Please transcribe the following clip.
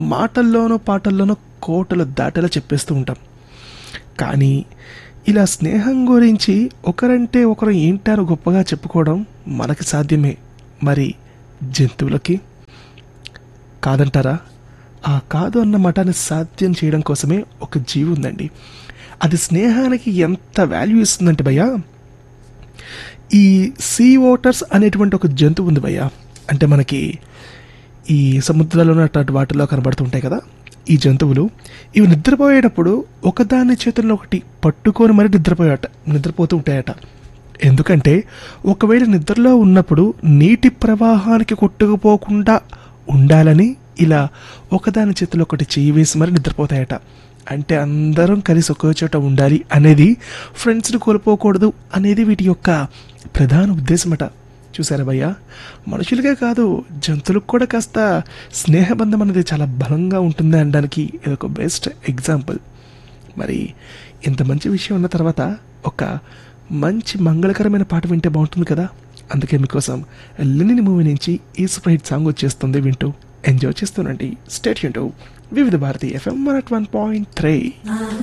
మాటల్లోనో పాటల్లోనో కోటలు దాటేలా చెప్పేస్తూ ఉంటాం కానీ ఇలా స్నేహం గురించి ఒకరంటే ఒకరు ఏంటారో గొప్పగా చెప్పుకోవడం మనకి సాధ్యమే మరి జంతువులకి కాదంటారా ఆ కాదు అన్న మటాన్ని సాధ్యం చేయడం కోసమే ఒక జీవి ఉందండి అది స్నేహానికి ఎంత వాల్యూ ఇస్తుందంటే భయ్యా ఈ సీ ఓటర్స్ అనేటువంటి ఒక జంతువు ఉంది భయ్యా అంటే మనకి ఈ సముద్రాల్లో ఉన్నటువంటి వాటిలో కనబడుతుంటాయి కదా ఈ జంతువులు ఇవి నిద్రపోయేటప్పుడు ఒకదాని చేతుల్లో ఒకటి పట్టుకొని మరి నిద్రపోయాట నిద్రపోతూ ఉంటాయట ఎందుకంటే ఒకవేళ నిద్రలో ఉన్నప్పుడు నీటి ప్రవాహానికి కొట్టుకుపోకుండా ఉండాలని ఇలా ఒకదాని చేతిలో ఒకటి చేయి వేసి మరి నిద్రపోతాయట అంటే అందరం కలిసి ఒకే చోట ఉండాలి అనేది ఫ్రెండ్స్ని కోల్పోకూడదు అనేది వీటి యొక్క ప్రధాన ఉద్దేశమట చూసారా భయ్య మనుషులకే కాదు జంతువులకు కూడా కాస్త స్నేహబంధం అనేది చాలా బలంగా ఉంటుంది అనడానికి ఇదొక బెస్ట్ ఎగ్జాంపుల్ మరి ఇంత మంచి విషయం ఉన్న తర్వాత ఒక మంచి మంగళకరమైన పాట వింటే బాగుంటుంది కదా అందుకే మీకోసం లెనిన్ మూవీ నుంచి ఈ సూపర్ హిట్ సాంగ్ వచ్చేస్తుంది వింటూ ఎంజాయ్ చేస్తుండండి state Vividh Bharati FM one point three